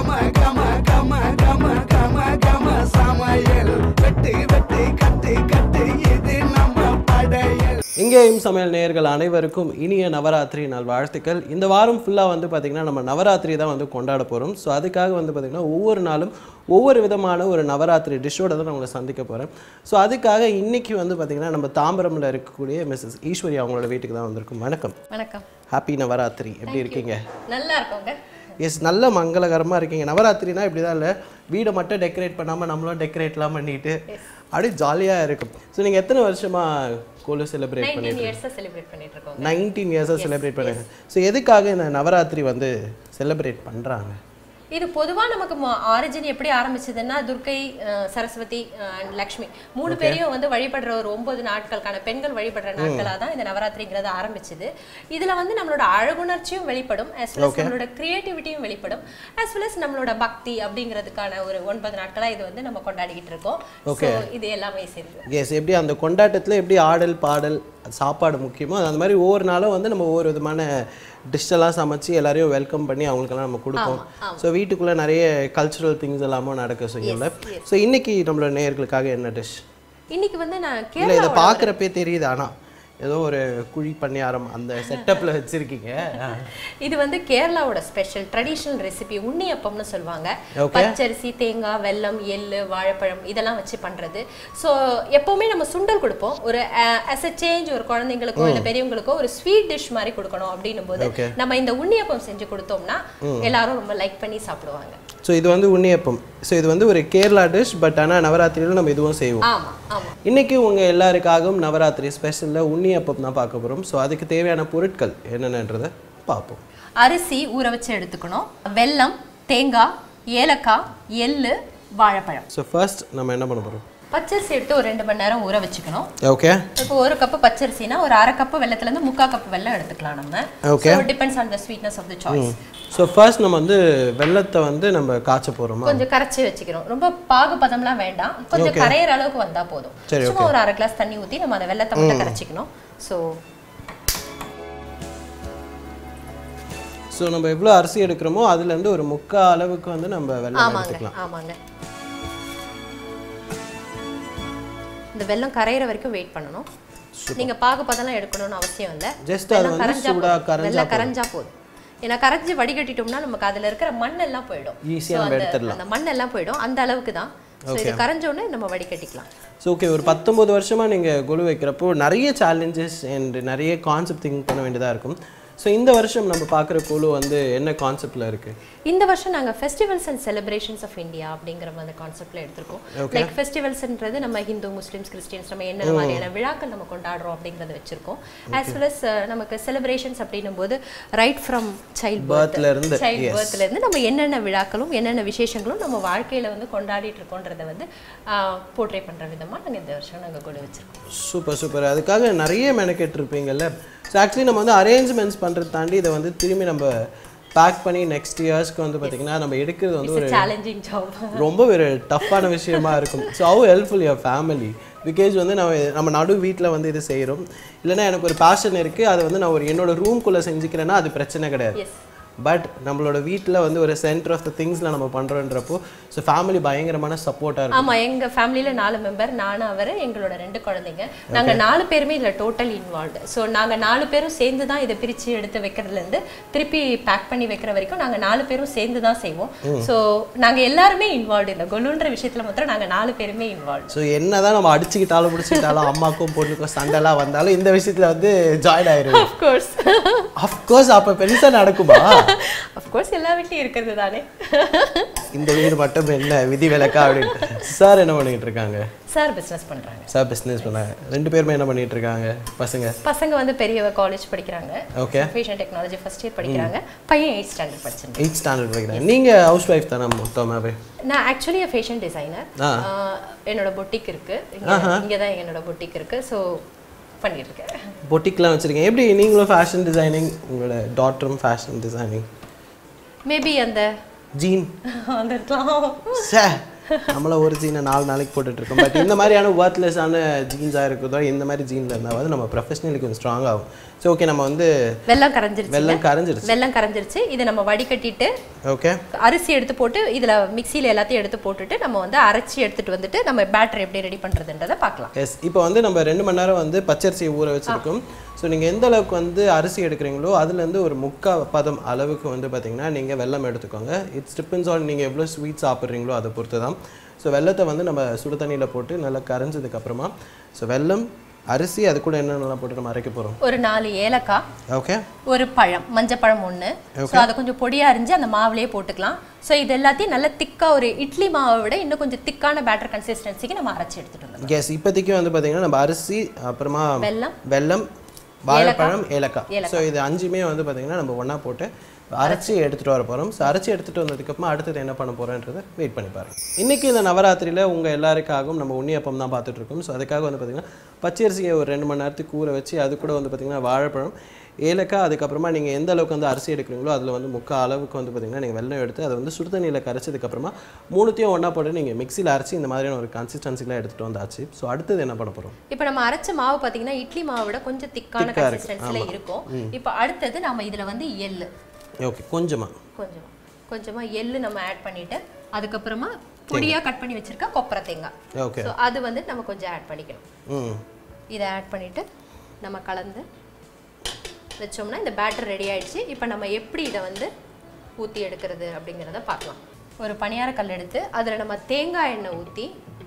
கம கம கம கம கம கம சமையல் வெட்டு வெட்டு கட்டு கட்டு இது நம்ம படையல் இங்கேயும் சமையல் நேயர்கள் அனைவருக்கும் இனிய நவராத்திரி நாள் வாழ்த்துக்கள் இந்த வாரம் ஃபுல்லாக வந்து பார்த்திங்கன்னா நம்ம நவராத்திரி தான் வந்து கொண்டாட போகிறோம் ஸோ அதுக்காக வந்து பார்த்திங்கன்னா ஒவ்வொரு நாளும் ஒவ்வொரு விதமான ஒரு நவராத்திரி டிஷ்ஷோட தான் நான் உங்களை சந்திக்க போகிறேன் ஸோ அதுக்காக இன்னைக்கு வந்து பார்த்திங்கன்னா நம்ம தாம்பரமில் இருக்கக்கூடிய மிஸ்ஸஸ் ஈஸ்வரி அவங்களோட வீட்டுக்கு தான் வந்திருக்கும் வணக்கம் வணக்கம் ஹாப்பி நவராத்திரி எப்படி இருக்கீங்க நல்லா இருக்கோங்க எஸ் நல்ல மங்களகரமாக இருக்கீங்க நவராத்திரினா இப்படி தான் இல்லை வீடை மட்டும் டெக்கரேட் பண்ணாமல் நம்மளும் டெக்கரேட்லாம் பண்ணிட்டு அப்படியே ஜாலியாக இருக்கும் ஸோ நீங்கள் எத்தனை வருஷமாக கோலு செலிப்ரேட் பண்ணி நைன்டீன் இயர்ஸாக செலிப்ரேட் பண்ணிட்டு இருக்கோம் நைன்டீன் இயர்ஸாக செலிப்ரேட் பண்ணுங்க ஸோ எதுக்காக இந்த நவராத்திரி வந்து செலிப்ரேட் பண்ணுறாங்க இது பொதுவா நமக்கு ஆரிஜின் எப்படி ஆரம்பிச்சதுன்னா துர்க்கை அஹ், சரஸ்வதி அண்ட் லக்ஷ்மி மூணு பேரையும் வந்து வழிபடுற ஒரு ஒன்பது நாட்களுக்கான பெண்கள் வழிபடுற நாட்களா தான் இந்த நவராத்திரிங்கிறது ஆரம்பிச்சது இதுல வந்து நம்மளோட அழகுணர்ச்சியும் வெளிப்படும் as well as நம்மளோட கிரியேட்டிவிட்டியும் வெளிப்படும் as well as நம்மளோட பக்தி அப்படிங்கிறதுக்கான ஒரு ஒன்பது நாட்களா இது வந்து நம்ம கொண்டாடிக்கிட்டு இருக்கோம் So, இது எல்லாமே சேர்ந்து எஸ் எப்படி அந்த கொண்டாட்டத்தில் எப்படி ஆடல் பாடல் சாப்பாடு முக்கியமோ அந்த மாதிரி ஒவ்வொரு நாளும் வந்து நம்ம ஒவ்வொரு விதமான டிஷ்ஷெல்லாம் சமைச்சு எல்லாரையும் வெல்கம் பண்ணி அவங்களுக்கெல்லாம் நம்ம கொடுப்போம் ஸோ வீட்டுக்குள்ளே நிறைய கல்ச்சுரல் திங்ஸ் எல்லாமும் நடக்க செய்யும்ல ஸோ இன்னைக்கு நம்மளோட நேயர்களுக்காக என்ன டிஷ் இன்னைக்கு வந்து நான் இல்லை கேரளா இதை பார்க்குறப்பே தெரியுது ஆனால் ஏதோ ஒரு குழி பணியாரம் அந்த செட்டப்பில் வச்சுருக்கீங்க இது வந்து கேரளாவோட ஸ்பெஷல் ட்ரெடிஷ்னல் ரெசிபி உண்ணியப்பம்னு சொல்லுவாங்க Okay. பச்சரிசி தேங்காய் வெல்லம் எள்ளு வாழைப்பழம் இதெல்லாம் வச்சு பண்றது ஸோ எப்பவுமே நம்ம சுண்டல் கொடுப்போம் ஒரு அஸ் அ சேஞ்ச் ஒரு குழந்தைங்களுக்கோ இல்ல பெரியவங்களுக்கோ ஒரு ஸ்வீட் டிஷ் மாதிரி கொடுக்கணும் அப்படின்னும் போது Okay. நம்ம இந்த உண்ணியப்பம் செஞ்சு கொடுத்தோம்னா எல்லாரும் ரொம்ப லைக் பண்ணி சாப்பிடுவாங்க ஸோ இது வந்து உண்ணியப்பம் ஸோ இது வந்து ஒரு கேரளா டிஷ் பட் ஆனால் நவராத்திரியில் நம்ம இதுவும் செய்வோம் ஆமா ஆமா இன்னைக்கு உங்கள் எல்லாருக்காகவும் நவராத்திரி ஸ்பெஷலில் உண்ணியப்பம் தான் பார்க்க போகிறோம் ஸோ அதுக்கு தேவையான பொருட்கள் என்னென்னன்றதை பார்ப்போம் அரிசி ஊற வச்சு எடுத்துக்கணும் வெல்லம் தேங்காய் ஏலக்காய் எள்ளு வாழைப்பழம் ஸோ ஃபர்ஸ்ட் நம்ம என்ன பண்ண போகிறோம் பச்சரிசி எடுத்து ஒரு ரெண்டு மணி நேரம் ஊற வச்சுக்கணும் ஓகே இப்போ ஒரு கப்பு பச்சரிசினா ஒரு அரை கப்பு வெள்ளத்துல இருந்து முக்கால் கப் வெல்லம் எடுத்துக்கலாம் நம்ம Okay. Depends on the sweetness of the choice so first நம்ம வந்து வெள்ளத்தை வந்து நம்ம காய்ச்ச போகிறோமா கொஞ்சம் கரைச்சி வச்சுக்கிறோம் ரொம்ப பாகு பதம்லாம் வேண்டாம் கொஞ்சம் கரையிற அளவுக்கு வந்தா போதும் சரி, சும்மா ஒரு அரை கிளாஸ் தண்ணி ஊத்தி நம்ம அந்த வெள்ளத்தை மட்டும் கரைச்சிக்கணும் ஸோ ஸோ நம்ம எவ்வளோ அரிசி எடுக்கிறோமோ அதுலேருந்து ஒரு முக்கால் அளவுக்கு வந்து நம்ம வெள்ளம் ஆமாங்க எடுத்துக்கலாம் ஆமாங்க இந்த வெல்லம் கரையிற வரைக்கும் வெயிட் பண்ணணும் நீங்க பாகு பதம்லாம் எடுக்கணும்னு அவசியம் இல்லை Just அது வந்து சூடா கரைஞ்சா வெள்ளம் கரைஞ்சா போதும் ஏன்னா கரைஞ்சி வடிகட்டிட்டோம்னா நமக்கு அதுல இருக்கிற மண் எல்லாம் போயிடும் ஈஸியாக So, நம்ம அந்த- எடுத்துடலாம் அந்த மண் எல்லாம் போயிடும் அந்த அளவுக்கு தான் ஸோ இது கரைஞ்ச உடனே நம்ம வடிகட்டிக்கலாம் ஸோ ஓகே ஒரு பத்தொம்பது வருஷமாக நீங்கள் குழு வைக்கிறப்போ நிறைய சேலஞ்சஸ் அண்ட் நிறைய கான்செப்ட் திங்க் பண்ண வேண்டியதாக இருக்கும் ஸோ இந்த வருஷம் நம்ம பார்க்குற குழு வந்து என்ன கான்செப்டில் இருக்குது இந்த வருஷம் நாங்க festivals and celebrations of India அப்படிங்கிற அந்த கான்செப்ட்ல எடுத்திருக்கோம் லைக் ஃபெஸ்டிவல்ஸ்ன்றது நம்ம ஹிந்து முஸ்லிம்ஸ் கிறிஸ்டியன்ஸ் நம்ம என்ன மாதிரியான விழாக்கள் நம்ம கொண்டாடுறோம் அப்படிங்கறத வச்சிருக்கோம் ஆஸ் வெல் அஸ் நமக்கு செலிப்ரேஷன்ஸ் அப்படின்னும் போது ரைட் ஃப்ரம் சைல்ட் Birthல இருந்து, சைல்ட் yes. பர்த்ல இருந்து நம்ம என்னென்ன விழாக்களும் என்னென்ன விசேஷங்களும் நம்ம வாழ்க்கையில வந்து கொண்டாடிட்டு இருக்கோன்றத வந்து போர்ட்ரே பண்ற விதமா நாங்க இந்த வருஷம் நாங்க கொண்டு வச்சிருக்கோம் சூப்பர் சூப்பர் அதுக்காக நிறைய மெனக்கெட்டு இருப்பீங்கல்ல ஸோ ஆக்சுவலி நம்ம வந்து அரேஞ்ச்மெண்ட்ஸ் பண்ணுறது தாண்டி இதை வந்து திரும்பி நம்ம பேக் பண்ணி நெக்ஸ்ட் இயர்ஸ்க்கு வந்து பார்த்திங்கன்னா நம்ம எடுக்கிறது வந்து ஒரு சேலஞ்சிங் ஜாப் ரொம்ப ஒரு டஃப்பான விஷயமா இருக்கும் so how helpful your family because வந்து நம்ம நம்ம நடு வீட்டில் வந்து இது செய்கிறோம் இல்லைன்னா எனக்கு ஒரு பேஷன் இருக்குது அதை வந்து நான் ஒரு என்னோட ரூம்குள்ளே செஞ்சுக்கிறேன்னா அது பிரச்சனை கிடையாது எஸ் பட் நம்மளோட வீட்டில் வந்து ஒரு சென்டர் ஆஃப் த திங்ஸில் நம்ம பண்ணுறோன்றப்போ ஸோ ஃபேமிலி பயங்கரமான சப்போர்ட்டாக இருக்கும் ஆமா எங்க ஃபேமிலியில நாலு மெம்பர் நானும் அவரு எங்களோட ரெண்டு குழந்தைங்க நாங்க நாலு பேருமே இதுல டோட்டல் இன்வால்வ்டு ஸோ நாங்க நாலு பேரும் சேர்ந்து தான் இதை பிரிச்சு எடுத்து வைக்கிறதுல இருந்து திருப்பி பேக் பண்ணி வைக்கிற வரைக்கும் நாங்க நாலு பேரும் சேர்ந்து தான் செய்வோம் ஸோ நாங்க எல்லாருமே இன்வால்வ் இல்லை கொலுன்ற விஷயத்துல மாத்திரம் நாங்க நாலு பேருமே இன்வால்வ் ஸோ என்னதான் நம்ம அடிச்சுக்கிட்டாலும் பிடிச்சிக்கிட்டாலும் அம்மாக்கும் பொண்ணுக்கும் சண்டைலாம் வந்தாலும் இந்த விஷயத்தில் வந்து ஜாயின் ஆயிரும் அஃப்கோர்ஸ் அஃப்கோர்ஸ் அப்போ பெருசாக நடக்குமா அஃப்கோர்ஸ் எல்லா வீட்லயும் இருக்கிறது தானே இந்த வீடு மட்டும் என்ன விதி விலக்கா அப்படின்னு சார் என்ன பண்ணிட்டு இருக்காங்க சார் பிசினஸ் பண்றாங்க சார் பிஸ்னஸ் பண்ணாங்க ரெண்டு பேருமே என்ன பண்ணிட்டு இருக்காங்க பசங்க பசங்க வந்து பெரியவ காலேஜ் படிக்கிறாங்க okay fashion technology first year படிக்கிறாங்க பையன் எயிட் ஸ்டாண்டர்ட் படிச்சிருந்தேன் எயிட் ஸ்டாண்டர்ட் படிக்கிறாங்க நீங்கள் ஹவுஸ் ஒய்ஃப் தானே மொத்தமாகவே நான் ஆக்சுவலி ஃபேஷன் டிசைனர் ஆ. என்னோட பொட்டிக் இருக்கு இங்க இங்க தான் என்னோட பொட்டிக் இருக்கு ஸோ பண்ணிட்டு இருக்கேன் பொட்டிக்லாம் வச்சுருக்கீங்க எப்படி நீங்களும் ஃபேஷன் டிசைனிங் உங்களோட டாட்டரும் ஃபேஷன் டிசைனிங் மேபி அந்த ஜீன் அந்த இருக்கலாம் சே நம்மள ஒரு ஜீனை நாலு நாளைக்கு போட்டுட்டு இருக்கோம் பட் இந்த மாதிரியான ஒர்த்லெஸ்ஸான ஜீன்ஸாக இருக்குதோ இந்த மாதிரி ஜீனில் இருந்தாவது நம்ம ப்ரொஃபஷனலி கொஞ்சம் ஸ்ட்ராங் ஆகும் ஸோ ஓகே நம்ம வந்து வெல்லம் கரைஞ்சிருச்சு வெள்ளம் கரைஞ்சிருச்சு வெல்லம் கரைஞ்சிருச்சு இதை நம்ம வடிகட்டிட்டு ஓகே அரிசி எடுத்து போட்டு இதுல மிக்சியில எல்லாத்தையும் எடுத்து போட்டுட்டு நம்ம வந்து அரைச்சி எடுத்துட்டு வந்துட்டு நம்ம பேட்டர் எப்படி ரெடி பண்றதுன்றதை பார்க்கலாம் எஸ் இப்போ வந்து நம்ம ரெண்டு மணி நேரம் வந்து பச்சரிசியை ஊற வச்சிருக்கோம் ஸோ நீங்கள் எந்த அளவுக்கு வந்து அரிசி எடுக்கிறீங்களோ அதுலேருந்து ஒரு முக்கா பதம் அளவுக்கு வந்து பார்த்தீங்கன்னா நீங்கள் வெல்லம் எடுத்துக்கோங்க இட்ஸ் டிபெண்ட்ஸ் ஆன் நீங்கள் எவ்வளோ ஸ்வீட் சாப்பிட்றீங்களோ அதை பொறுத்து தான் ஸோ வெள்ளத்தை வந்து நம்ம சுடு தண்ணியில் போட்டு நல்லா கரைஞ்சதுக்கப்புறமா ஸோ வெல்லம் அரிசி அது கூட என்னென்னலாம் போட்டு நம்ம அரைக்க போகிறோம் ஒரு நாலு ஏலக்காய் ஓகே ஒரு பழம் மஞ்சப்பழம் ஒன்று ஸோ அதை கொஞ்சம் பொடியா அரிஞ்சு அந்த மாவுலயே போட்டுக்கலாம் ஸோ இது எல்லாத்தையும் நல்ல திக்கா ஒரு இட்லி மாவை விட இன்னும் கொஞ்சம் திக்கான பேட்டர் கன்சிஸ்டன்சிக்கு நம்ம அரைச்சி எடுத்துட்டு வந்துடலாம் கேஸ் இப்போதைக்கு வந்து பார்த்தீங்கன்னா நம்ம அரிசி அப்புறமா வெல்லம் வெல்லம் வாழைப்பழம் ஏலக்காய் ஸோ இது அஞ்சுமே வந்து பார்த்தீங்கன்னா நம்ம ஒன்றா போட்டு அரைச்சி எடுத்துகிட்டு வர போகிறோம் ஸோ அரைச்சி எடுத்துகிட்டு வந்ததுக்கப்புறமா அடுத்தது என்ன பண்ண போகிறோன்றதை வெயிட் பண்ணி பாருங்க இன்றைக்கி இந்த நவராத்திரியில் உங்கள் எல்லாருக்காகவும் நம்ம உண்ணியப்பம் தான் பார்த்துட்டு இருக்கோம் ஸோ அதுக்காக வந்து பார்த்திங்கன்னா பச்சரிசியை ஒரு ரெண்டு மணி நேரத்துக்கு ஊற வச்சு அது கூட வந்து பார்த்திங்கன்னா வாழைப்பழம் ஏலக்காய் அதுக்கப்புறமா நீங்கள் எந்த அளவுக்கு வந்து அரிசி எடுக்கிறீங்களோ அதில் வந்து முக்கால் அளவுக்கு வந்து பார்த்திங்கன்னா நீங்கள் வெள்ளம் எடுத்து அதை வந்து சுடு தண்ணியில் கரைச்சதுக்கப்புறமா மூணுத்தையும் ஒன்றா போட்டு நீங்கள் மிக்சியில் அரைச்சி இந்த மாதிரியான ஒரு கன்சிஸ்டன்சிலாம் எடுத்துகிட்டு வந்தாச்சு ஸோ அடுத்தது என்ன பண்ண போகிறோம் இப்போ நம்ம அரைச்ச மாவு பார்த்தீங்கன்னா இட்லி மாவை விட கொஞ்சம் திக்கான திக்கா இருக்கு. கன்சிஸ்டன்சில இருக்கும் இப்போ அடுத்தது நம்ம இதுல வந்து எள்ளு ஓகே கொஞ்சமாக கொஞ்சமா கொஞ்சமா எள்ளு நம்ம ஆட் பண்ணிட்டு அதுக்கப்புறமா பொடியா கட் பண்ணி வச்சிருக்க கொப்பரை தேங்காய் ஓகே ஸோ அது வந்து நம்ம கொஞ்சம் ஆட் பண்ணிக்கணும் ம் இதை ஆட் பண்ணிட்டு நம்ம கலந்து வச்சோம்னா இந்த பேட்டர் ரெடி ஆயிடுச்சு இப்போ நம்ம எப்படி இதை வந்து ஊற்றி எடுக்கிறது அப்படிங்கிறத பார்க்கலாம் ஒரு பணியார கல் எடுத்து அதில் நம்ம தேங்காய் எண்ணெய் ஊற்றி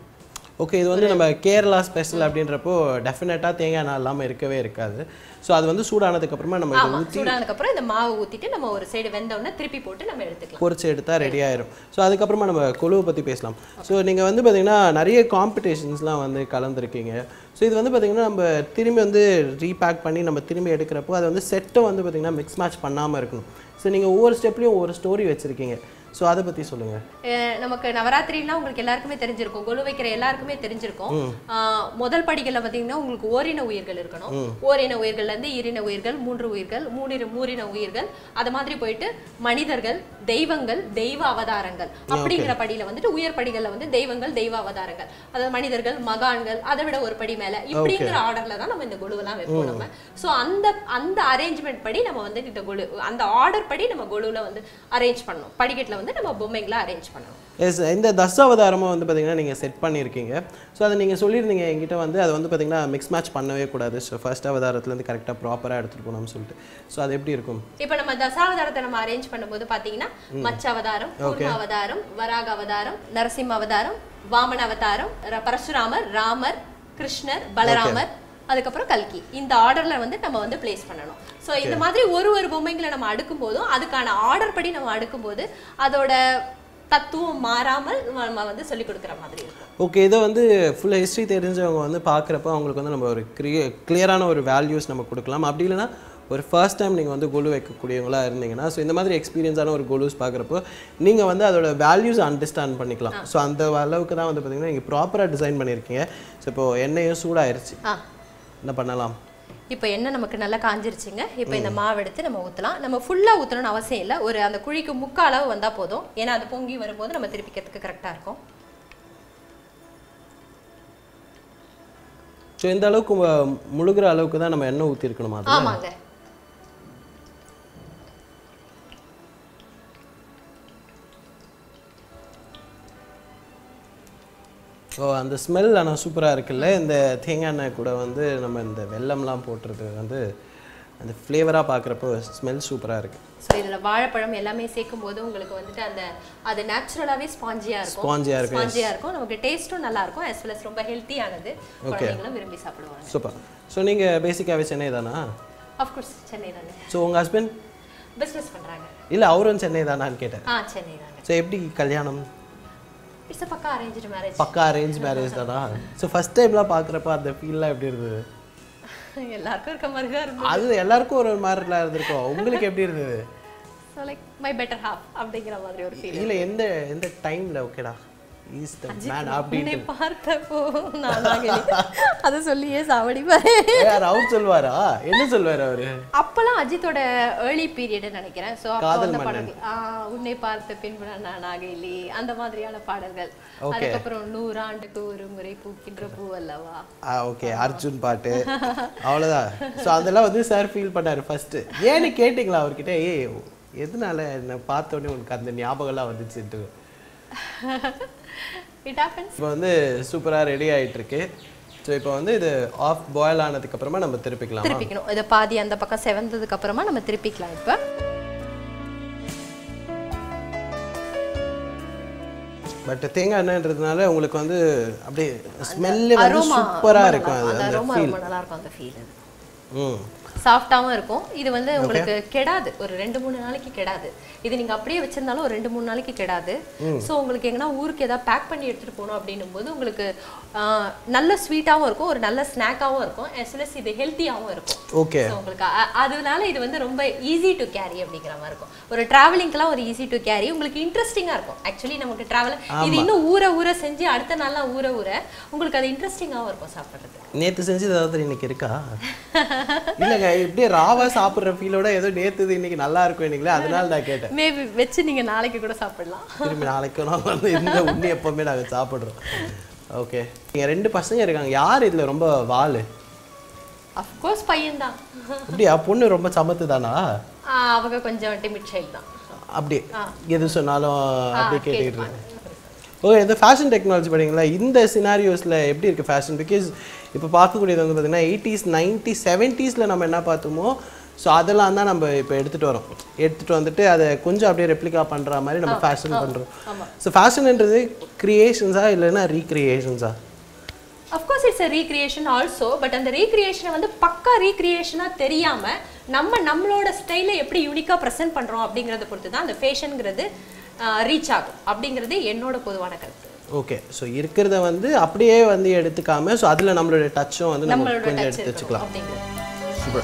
ஓகே இது வந்து நம்ம கேரளா ஸ்பெஷல் அப்படின்றப்போ டெஃபினட்டாக தேங்காய் எண்ணெய் இல்லாமல் இருக்கவே இருக்காது ஸோ அது வந்து சூடானதுக்கப்புறமா நம்ம இதை ஆமாம் சூடானதுக்கப்புறம் இந்த மாவு ஊற்றிட்டு நம்ம ஒரு சைடு வெந்தோடனே திருப்பி போட்டு நம்ம எடுத்துக்கலாம் பொரிச்சு எடுத்தா ரெடி ஆயிரும் ஸோ அதுக்கப்புறமா நம்ம கொழுவை பற்றி பேசலாம் ஸோ நீங்கள் வந்து பார்த்தீங்கன்னா நிறைய காம்படிஷன்ஸ்லாம் வந்து கலந்துருக்கீங்க ஸோ இது வந்து பார்த்தீங்கன்னா நம்ம திரும்பி வந்து ரீபேக் பண்ணி நம்ம திரும்பி எடுக்கிறப்போ அதை வந்து செட்டை வந்து பார்த்தீங்கன்னா மிக்ஸ் மேட்ச் பண்ணாமல் இருக்கணும் ஸோ நீங்கள் ஒவ்வொரு ஸ்டெப்லேயும் ஒவ்வொரு ஸ்டோரி வச்சுருக்கீங்க ஸோ அதை பற்றி சொல்லுங்கள் அஹ் நமக்கு நவராத்திரினா உங்களுக்கு எல்லாருக்குமே தெரிஞ்சிருக்கும் கொலு வைக்கிற எல்லாருக்குமே தெரிஞ்சிருக்கும் ஆஹ் முதல் படிக்கல்ல பார்த்தீங்கன்னா உங்களுக்கு ஓரின உயிர்கள் இருக்கணும் ஓரின உயிர்கள்ல இருந்து ஈரின உயிர்கள் மூன்று உயிர்கள் மூணின மூரின உயிர்கள் அது மாதிரி போயிட்டு மனிதர்கள் தெய்வங்கள் தெய்வ அவதாரங்கள் அப்படிங்கிற படியில வந்துட்டு உயர் படிகள்ல வந்து தெய்வங்கள் தெய்வ அவதாரங்கள் அதாவது மனிதர்கள் மகான்கள் அதை விட ஒரு படி மேல இப்படிங்கிற ஆர்டர்ல தான் நம்ம இந்த குழுவெல்லாம் வைப்போம் நம்ம சோ அந்த அந்த அரேஞ்ச்மெண்ட் படி நம்ம வந்து இந்த குழு அந்த ஆர்டர் படி நம்ம குழுல வந்து அரேஞ்ச் பண்ணணும் படிக்கட்டுல வந்து நம்ம பொம்மைகளை அரேஞ்ச் பண்ணணும் எஸ் இந்த தசாவதாரமாக வந்து பார்த்தீங்கன்னா நீங்கள் செட் பண்ணியிருக்கீங்க ஸோ அதை நீங்கள் சொல்லியிருந்தீங்க என்கிட்ட வந்து அதை வந்து பார்த்தீங்கன்னா மிக்ஸ் மேட்ச் பண்ணவே கூடாது ஸோ ஃபர்ஸ்ட் அவதாரத்துலேருந்து கரெக்டாக ப்ராப்பராக எடுத்துகிட்டு போகணும்னு சொல்லிட்டு ஸோ அது எப்படி இருக்கும் இப்போ நம்ம தசாவதாரத்தை நம்ம அரேஞ்ச் பண்ணும்போது பாத்தீங்கன்னா மச்ச அவதாரம் கூர்ம அவதாரம் வராக அவதாரம் நரசிம்ம அவதாரம் வாமன அவதாரம் ர- பரசுராமர் ராமர் கிருஷ்ணர் பலராமர் அதுக்கப்புறம் கல்கி இந்த ஆர்டர்ல வந்து நம்ம வந்து பிளேஸ் பண்ணணும் சோ இந்த மாதிரி ஒரு ஒரு பொம்மைங்களை நம்ம அடுக்கும் போதும் அதுக்கான ஆர்டர் படி நம்ம அடுக்கும் போது அதோட தத்துவம் மாறாமல் நம்ம வந்து சொல்லி கொடுக்குற மாதிரி இருக்கும் ஓகே இதை வந்து ஃபுல் ஹிஸ்ட்ரி தெரிஞ்சவங்க வந்து பார்க்குறப்ப அவங்களுக்கு வந்து நம்ம ஒரு கிளிய கிளியரான ஒரு வேல்யூஸ் நம்ம கொடுக்கலாம் அப்படி இல்லைன்னா ஒரு ஃபர்ஸ்ட் டைம் நீங்கள் வந்து கோலு வைக்கக்கூடியவங்களா இருந்தீங்கன்னா ஸோ இந்த மாதிரி எக்ஸ்பீரியன்ஸான ஒரு கோலூஸ் பார்க்குறப்போ நீங்கள் வந்து அதோட வேல்யூஸ் அண்டர்ஸ்டாண்ட் பண்ணிக்கலாம் ஸோ அந்த அளவுக்கு தான் வந்து பார்த்தீங்கன்னா நீங்கள் ப்ராப்பராக டிசைன் பண்ணியிருக்கீங்க ஸோ இப்போ எண்ணெயும் சூடாயிருச்சு ஆ என்ன பண்ணலாம் இப்போ எண்ணெய் நமக்கு நல்லா காஞ்சிருச்சுங்க இப்போ இந்த மாவு எடுத்து நம்ம ஊற்றலாம் நம்ம ஃபுல்லாக ஊற்றணும்னு அவசியம் இல்லை ஒரு அந்த குழிக்கு முக்கால் அளவு வந்தால் போதும் ஏன்னா அது பொங்கி வரும்போது நம்ம திருப்பிக்கிறதுக்கு கரெக்டாக இருக்கும் ஸோ இந்த அளவுக்கு மு- முழுகுற அளவுக்கு தான் நம்ம எண்ணெய் ஊற்றிருக்கணுமா அது ஆமாங்க ஸோ அந்த ஸ்மெல் ஆனால் சூப்பராக இருக்குல்ல இந்த தேங்காய் எண்ணெய் கூட வந்து நம்ம இந்த வெல்லம்லாம் போட்டுறது வந்து அந்த ஃப்ளேவராக பார்க்குறப்போ ஸ்மெல் சூப்பராக இருக்குது ஸோ இதில் வாழைப்பழம் எல்லாமே சேர்க்கும் போது உங்களுக்கு வந்துட்டு அந்த அது நேச்சுரலாகவே ஸ்பாஞ்சியாக இருக்கும் Spongy-ஆ இருக்கும், ஸ்பாஞ்சியாக இருக்கும் நமக்கு டேஸ்ட்டும் நல்லா இருக்கும் as well as ரொம்ப ஹெல்த்தியானது குழந்தைங்களும் விரும்பி சாப்பிடுவாங்க சூப்பர் ஸோ நீங்கள் பேசிக்காகவே சென்னை தானா அஃப்கோர்ஸ் சென்னை தானே ஸோ உங்கள் ஹஸ்பண்ட் பிஸ்னஸ் பண்ணுறாங்க இல்லை அவரும் சென்னை தானான்னு கேட்டேன் ஆ சென்னை தாங்க ஸோ எப்படி கல்யாணம் இட்ஸ் பக்கா அரேஞ்சு மேரேஜ் பக்கா அரேஞ்ச் மேரேஜ் தானா ஸோ ஃபஸ்ட் டைம்லாம் பார்க்குறப்ப அந்த ஃபீல்லாம் எப்படி இருந்தது எல்லாருக்கும் இருக்க மாதிரி தான் இருந்தது அது எல்லாருக்கும் ஒரு மாதிரிலாம் இருந்திருக்கும் உங்களுக்கு எப்படி இருந்தது so like my better half அப்படிங்கிற மாதிரி ஒரு ஃபீல் இல்லை எந்த எந்த டைமில் ஓகேடா இஸ் த மேன் உன்னை அப்படின்ட்டு பார்த்தப்போ நான் நாகலி அதை சொல்லியே சாவடிப்பாரு யார் அவர் சொல்வாரா என்ன சொல்வாரு அவரு அப்பெல்லாம் அஜித்தோட ஏர்லி பீரியட் நினைக்கிறேன் ஸோ அப்போ காதல் அந்த மன்னன். பாடல்கள் ஆ, உன்னை பார்த்த பின்பு நான் நாகையிலே அந்த மாதிரியான பாடல்கள் அதுக்கப்புறம் நூறாண்டுக்கு ஒரு முறை பூக்கின்ற பூ அல்லவா ஆ ஓகே அர்ஜுன் பாட்டு அவ்வளோதான் ஸோ அதெல்லாம் வந்து சார் ஃபீல் பண்ணாரு ஃபர்ஸ்ட் ஏன்னு கேட்டிங்களா அவர்கிட்ட ஏய் எதனால என்னை பார்த்த உடனே உனக்கு அந்த ஞாபகம்லாம் வந்துச்சுட்டு இட் ஹேப்பன்ஸ் இப்போ வந்து சூப்பராக ரெடி ஆயிட்டு இருக்கு ஸோ இப்போ வந்து இது ஆஃப் பாயில் ஆனதுக்கு அப்புறமா நம்ம திருப்பிக்கலாம் திருப்பிக்கணும் இதை பாதி அந்த பக்கம் செவந்ததுக்கு அப்புறமா நம்ம திருப்பிக்கலாம் இப்போ பட் தேங்காய் எண்ணெய்ன்றதுனால உங்களுக்கு வந்து அப்படியே ஸ்மெல்லு வந்து அரோமா சூப்பராக இருக்கும் அது அந்த அந்த அரோமா ஃபீல் ரொம்ப நல்லா இருக்கும் அந்த ஃபீல் அது ம் சாஃப்டாவும் இருக்கும் இது வந்து உங்களுக்கு கெடாது ஒரு ரெண்டு மூணு நாளைக்கு கெடாது இது நீங்க அப்படியே வச்சிருந்தாலும் ஒரு ரெண்டு மூணு நாளைக்கு கெடாது சோ உங்களுக்கு எங்கன்னா ஊருக்கு ஏதாவது பேக் பண்ணி எடுத்துட்டு போகணும் அப்படின்னும் போது உங்களுக்கு ஆஹ், நல்ல ஸ்வீட்டாவும் இருக்கும் ஒரு நல்ல ஸ்நாக்காவும் இருக்கும் as well as இது ஹெல்த்தியாவும் இருக்கும் ஓகே So, உங்களுக்கு அ- அதனால இது வந்து ரொம்ப ஈஸி டு கேரி அப்படிங்கிற மாதிரி இருக்கும் ஒரு டிராவலிங்க்குலாம் ஒரு ஈஸி டு கேரி உங்களுக்கு இன்ட்ரெஸ்டிங்கா இருக்கும் ஆக்சுவலி நமக்கு டிராவல் இது இன்னும் ஊற ஊற செஞ்சு அடுத்த நாள்லாம் ஊற ஊற உங்களுக்கு அது இன்ட்ரெஸ்டிங்காகவும் இருக்கும் சாப்பிட்றதுக்கு நேத்து செஞ்சது ஏதாவது இன்னைக்கு இருக்கா இல்லைங்க இப்படியே ராவா சாப்பிட்ற ஃபீலோட ஏதோ நேத்து இன்னைக்கு நல்லா இருக்கும் இன்னைக்குல அதனால நான் கேட்டேன் மேபி வச்சு நீங்க நாளைக்கு கூட சாப்பிடலாம் திரும்பி நாளைக்கு நான் வந்து இந்த உண்ணி எப்பவுமே நாங்கள் சாப்பிட்றோம் ஓகே இங்கே ரெண்டு பசங்க இருக்காங்க யார் இதில் ரொம்ப வாள் அஃப்கோர்ஸ் பையன்தான் அப்படியா பொண்ணு ரொம்ப சமத்து தானா ஆஹ் அவங்க கொஞ்சம் டிமிட் சைல்டு தான் அப்படி எது சொன்னாலும் அப்படி கேட்டுப்பாங்க. கேட்டுக்கிட்டு இருக்கேன் ஓகே இந்த ஃபேஷன் டெக்னாலஜி படிங்களா இந்த சினாரியோஸில் எப்படி இருக்குது ஃபேஷன் பிகாஸ் இப்போ பார்க்கக்கூடியது வந்து பார்த்தீங்கன்னா எயிட்டிஸ் நைன்டி செவன்ட்டீஸில் நம்ம என்ன பார்த்தோமோ ஸோ அதெல்லாம் தான் நம்ம இப்போ எடுத்துகிட்டு வரோம் எடுத்துகிட்டு வந்துட்டு அதை கொஞ்சம் அப்படியே ரெப்ளிகா பண்ணுற மாதிரி நம்ம ஃபேஷன் பண்ணுறோம் ஸோ ஃபேஷன்ன்றது கிரியேஷன்ஸா இல்லைன்னா ரீக்ரியேஷன்ஸா of course it's a recreation also but அந்த ரீக்ரியேஷனை வந்து பக்கா ரீக்ரியேஷனாக தெரியாம நம்ம நம்மளோட ஸ்டைலை எப்படி யூனிக்காக ப்ரெசென்ட் பண்றோம் அப்படிங்கிறத பொறுத்து தான் அந்த ஃபேஷனுங்கிறது ரீச் ஆகும் அப்படிங்கிறது என்னோட பொதுவான கருத்து ஓகே ஸோ இருக்கிறத வந்து அப்படியே வந்து எடுத்துக்காம ஸோ அதில் நம்மளோட டச்சும் வந்து நம்ம நம்மளோட கொஞ்சம் டச் எடுத்து வச்சுக்கலாம் அப்படிங்கிறது சூப்பர்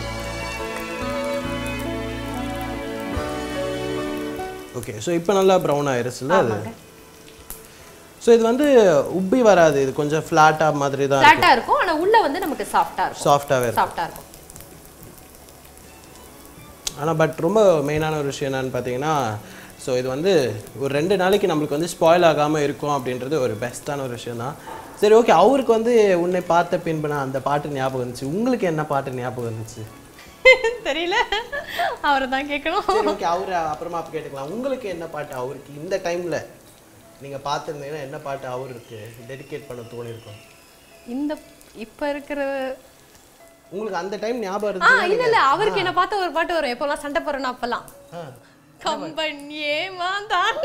ஓகே ஸோ இப்போ நல்லா ப்ரௌன் ஆயிருச்சுல்ல அது ஆமாங்க. ஸோ இது வந்து உப்பி வராது இது கொஞ்சம் ஃப்ளாட்டாக மாதிரி தான் ஃப்ளாட்டாக இருக்கும் ஆனா உள்ள வந்து நமக்கு சாஃப்டாக இருக்கும் சாஃப்டாகவே இருக்கும் சாஃப்டாக இருக்கும் ஆனால் பட் ரொம்ப மெயினான ஒரு விஷயம் என்னன்னு பார்த்தீங்கன்னா ஸோ இது வந்து ஒரு ரெண்டு நாளைக்கு நம்மளுக்கு வந்து ஸ்பாயில் ஆகாமல் இருக்கும் அப்படின்றது ஒரு பெஸ்ட்டான ஒரு விஷயம் தான் சரி ஓகே அவருக்கு வந்து உன்னை பார்த்த பின்பு நான் அந்த பாட்டு ஞாபகம் இருந்துச்சு உங்களுக்கு என்ன பாட்டு ஞாபகம் இருந்துச்சு தெரியல அவரை தான் கேட்கணும் சரி ஓகே அவரு அப்புறமா அப்ப கேட்டுக்கலாம் உங்களுக்கு என்ன பாட்டு அவருக்கு இந்த டைம்ல நீங்க பார்த்துருந்தீங்கன்னா என்ன பாட்டு அவருக்கு டெடிகேட் பண்ண தோணிருக்கும் இந்த இப்ப இருக்கிற உங்களுக்கு அந்த டைம் ஞாபகம் ஆ இருந்துச்சு இல்ல இல்ல அவருக்கு என்ன பார்த்த ஒரு பாட்டு வரும் எப்போல்லாம் சண்டை போறேன்னா அப்பெல்லாம் ஆ. கம்பன் ஏமாந்தான்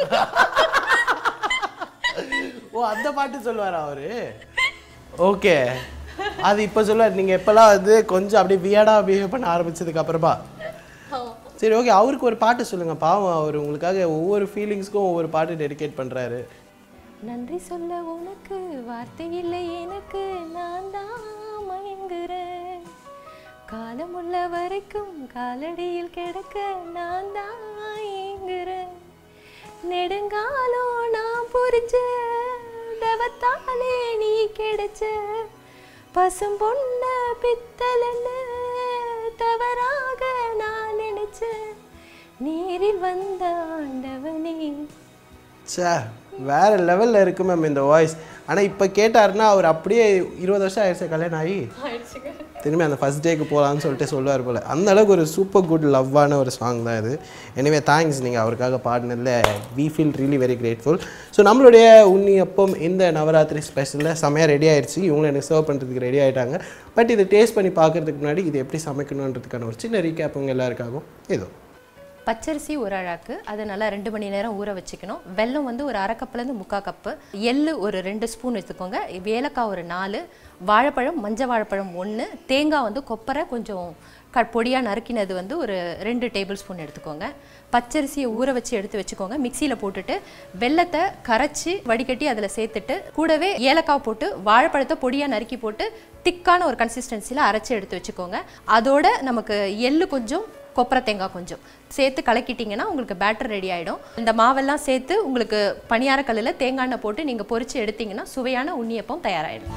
ஓ அந்த பாட்டு சொல்லுவாரா அவரு ஓகே அது இப்போ சொல்லுவார் நீங்க எப்பெல்லாம் வந்து கொஞ்சம் அப்படியே வியடா பிஹேவ் பண்ண ஆரம்பிச்சதுக்கு அப்புறமா சரி ஓகே அவருக்கு ஒரு பாட்டு சொல்லுங்க பாவம் அவர் உங்களுக்காக ஒவ்வொரு ஃபீலிங்ஸ்க்கும் ஒவ்வொரு பாட்டு டெடிகேட் பண்றாரு நன்றி சொல்ல உனக்கு வார்த்தை இல்லை எனக்கு நான் தான் மயங்குறேன் காலம் உள்ள வரைக்கும் காலடியில் கிடக்க நான் தான் ஏங்குறேன் நெடுங்காலம் நான் புரிஞ்ச தவத்தாலே நீ கிடைச்ச பசும் பொண்ண பித்தலன்னு தவறாக நான் நினைச்சேன் நேரில் வந்த ஆண்டவனே ச்சே வேற லெவல்ல இருக்கு மேம் இந்த வாய்ஸ் ஆனா இப்போ கேட்டாருன்னா அவர் அப்படியே இருபது வருஷம் ஆயிடுச்சு கல்யாணம் ஆகி திரும்பி அந்த ஃபர்ஸ்ட் டேக்கு போகலான்னு சொல்லிட்டு சொல்லுவார் போல அந்த அளவுக்கு ஒரு சூப்பர் குட் லவ்வான ஒரு சாங் தான் இது எனிவே தேங்க்ஸ் நீங்கள் அவருக்காக பாடினதில் we feel really very grateful so நம்மளுடைய உன்னியப்பம் இந்த நவராத்திரி ஸ்பெஷலில் செமையாக ரெடி ஆயிடுச்சு இவங்களும் எனக்கு சர்வ் பண்ணுறதுக்கு ரெடி ஆயிட்டாங்க பட் இதை டேஸ்ட் பண்ணி பார்க்கறதுக்கு முன்னாடி இது எப்படி சமைக்கணுன்றதுக்கான ஒரு சின்ன ரீகேப் உங்கள் எல்லாருக்காகவும் ஏதோ பச்சரிசி ஒரு அழாக்கு அதை நல்லா ரெண்டு மணி நேரம் ஊற வச்சுக்கணும் வெல்லம் வந்து ஒரு அரை கப்புலேருந்து முக்கால் கப்பு எள்ளு ஒரு ரெண்டு ஸ்பூன் எடுத்துக்கோங்க ஏலக்காய் ஒரு நாலு வாழைப்பழம் மஞ்சள் வாழைப்பழம் ஒன்று தேங்காய் வந்து கொப்பரை கொஞ்சம் க பொடியாக நறுக்கினது வந்து ஒரு ரெண்டு டேபிள் ஸ்பூன் எடுத்துக்கோங்க பச்சரிசியை ஊற வச்சு எடுத்து வச்சுக்கோங்க மிக்சியில் போட்டுட்டு வெல்லத்தை கரைச்சி வடிகட்டி அதில் சேர்த்துட்டு கூடவே ஏலக்காய் போட்டு வாழைப்பழத்தை பொடியாக நறுக்கி போட்டு திக்கான ஒரு கன்சிஸ்டன்சியில் அரைச்சி எடுத்து வச்சுக்கோங்க அதோட நமக்கு எள்ளு கொஞ்சம் கொப்பரை தேங்காய் கொஞ்சம் சேர்த்து கலக்கிட்டிங்கன்னா உங்களுக்கு பேட்டர் ரெடி ஆகிடும் இந்த மாவெல்லாம் சேர்த்து உங்களுக்கு பணியார கல்லில் தேங்காய் எண்ணெய் போட்டு நீங்கள் பொரிச்சு எடுத்தீங்கன்னா சுவையான உண்ணியப்பம் தயாராகிடும்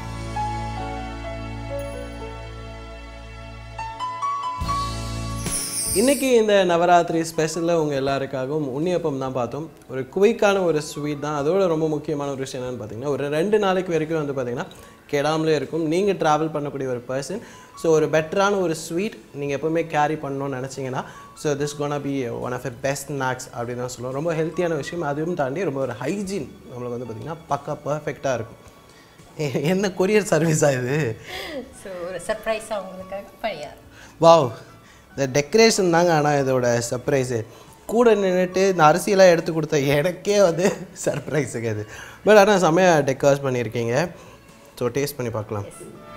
இன்னைக்கு இந்த நவராத்திரி ஸ்பெஷலில் உங்கள் எல்லாருக்காகவும் உண்ணியப்பம் தான் பார்த்தோம் ஒரு குவைக்கான ஒரு ஸ்வீட் தான் அதோட ரொம்ப முக்கியமான ஒரு விஷயம் என்னன்னு பார்த்தீங்கன்னா ஒரு ரெண்டு நாளைக்கு வரைக்கும் வந்து பார்த்தீங்கன்னா கெடாமலே இருக்கும் நீங்கள் ட்ராவல் பண்ணக்கூடிய ஒரு பர்சன் ஸோ ஒரு பெட்டரான ஒரு ஸ்வீட் நீங்கள் எப்போவுமே கேரி பண்ணணும்னு நினச்சிங்கன்னா so this gonna be one of a best snacks அப்படின்னு தான் சொல்லுவோம் ரொம்ப ஹெல்த்தியான விஷயம் அதுவும் தாண்டி ரொம்ப ஒரு ஹைஜீன் நம்மளுக்கு வந்து பார்த்திங்கன்னா பக்கா பர்ஃபெக்டாக இருக்கும் எ- என்ன கொரியர் சர்வீஸாக இது ஸோ ஒரு சர்ப்ரைஸாக உங்களுக்காக பணியாரம் வாவ் இந்த டெக்கரேஷன் தாங்க ஆனால் இதோட சர்ப்ரைஸு கூட நின்றுட்டு இந்த அரிசியெல்லாம் எடுத்து கொடுத்த எனக்கே வந்து சர்ப்ரைஸுங்க இது பட் ஆனால் செம்மையாக டெக்கர்ஸ் பண்ணியிருக்கீங்க ஸோ டேஸ்ட் பண்ணி பார்க்கலாம்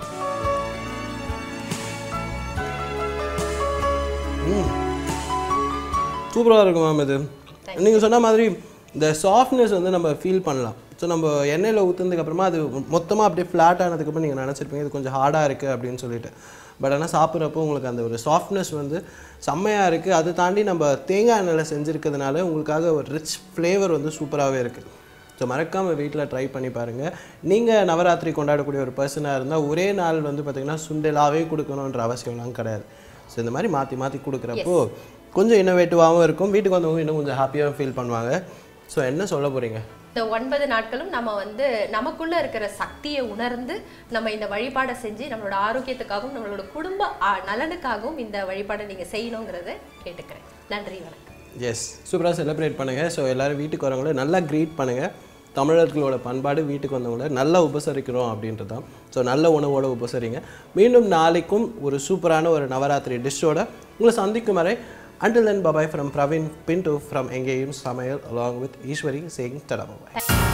சூப்பராக இருக்கும் மேம் இது நீங்கள் சொன்ன மாதிரி இந்த சாஃப்ட்னஸ் வந்து நம்ம ஃபீல் பண்ணலாம் ஸோ நம்ம எண்ணெயில் ஊற்றுனதுக்கு அப்புறமா அது மொத்தமாக அப்படியே ஃப்ளாட் ஆனதுக்கப்புறம் நீங்கள் நினச்சிருப்பீங்க இது கொஞ்சம் ஹார்டாக இருக்குது அப்படின்னு சொல்லிட்டு பட் ஆனால் சாப்பிட்றப்போ உங்களுக்கு அந்த ஒரு சாஃப்ட்னஸ் வந்து செம்மையாக இருக்குது அதை தாண்டி நம்ம தேங்காய் எண்ணெயில் செஞ்சுருக்கிறதுனால உங்களுக்காக ஒரு ரிச் ஃப்ளேவர் வந்து சூப்பராகவே இருக்குது ஸோ மறக்காமல் வீட்டில் ட்ரை பண்ணி பாருங்கள் நீங்கள் நவராத்திரி கொண்டாடக்கூடிய ஒரு பர்சனாக இருந்தால் ஒரே நாள் வந்து பார்த்திங்கன்னா சுண்டலாகவே கொடுக்கணுன்ற அவசியம்லாம் கிடையாது ஸோ இந்த மாதிரி மாற்றி மாற்றி கொடுக்குறப்போ கொஞ்சம் இன்னோவேட்டிவாகவும் இருக்கும் வீட்டுக்கு வந்தவங்க இன்னும் கொஞ்சம் ஹாப்பியாக ஃபீல் பண்ணுவாங்க ஸோ என்ன சொல்ல போகிறீங்க இந்த ஒன்பது நாட்களும் நம்ம வந்து நமக்குள்ள இருக்கிற சக்தியை உணர்ந்து நம்ம இந்த வழிபாடை செஞ்சு நம்மளோட ஆரோக்கியத்துக்காகவும் நம்மளோட குடும்ப ஆ, நலனுக்காகவும் இந்த வழிபாடை நீங்க செய்யணுங்கிறத கேட்டுக்கிறேன் நன்றி வணக்கம் எஸ் சூப்பராக செலிப்ரேட் பண்ணுங்கள் ஸோ எல்லோரும் வீட்டுக்கு வரவங்கள நல்லா க்ரீட் பண்ணுங்கள் தமிழர்களோட பண்பாடு வீட்டுக்கு வந்தவங்கள நல்லா உபசரிக்கிறோம் அப்படின்றது தான் ஸோ நல்ல உணவோட உபசரிங்க மீண்டும் நாளைக்கும் ஒரு சூப்பரான ஒரு நவராத்திரி டிஷ்ஷோட உங்களை சந்திக்கும் வரை until then bye bye from Praveen Pinto from எங்கேயும் சமையல் along with Eswari saying tada bye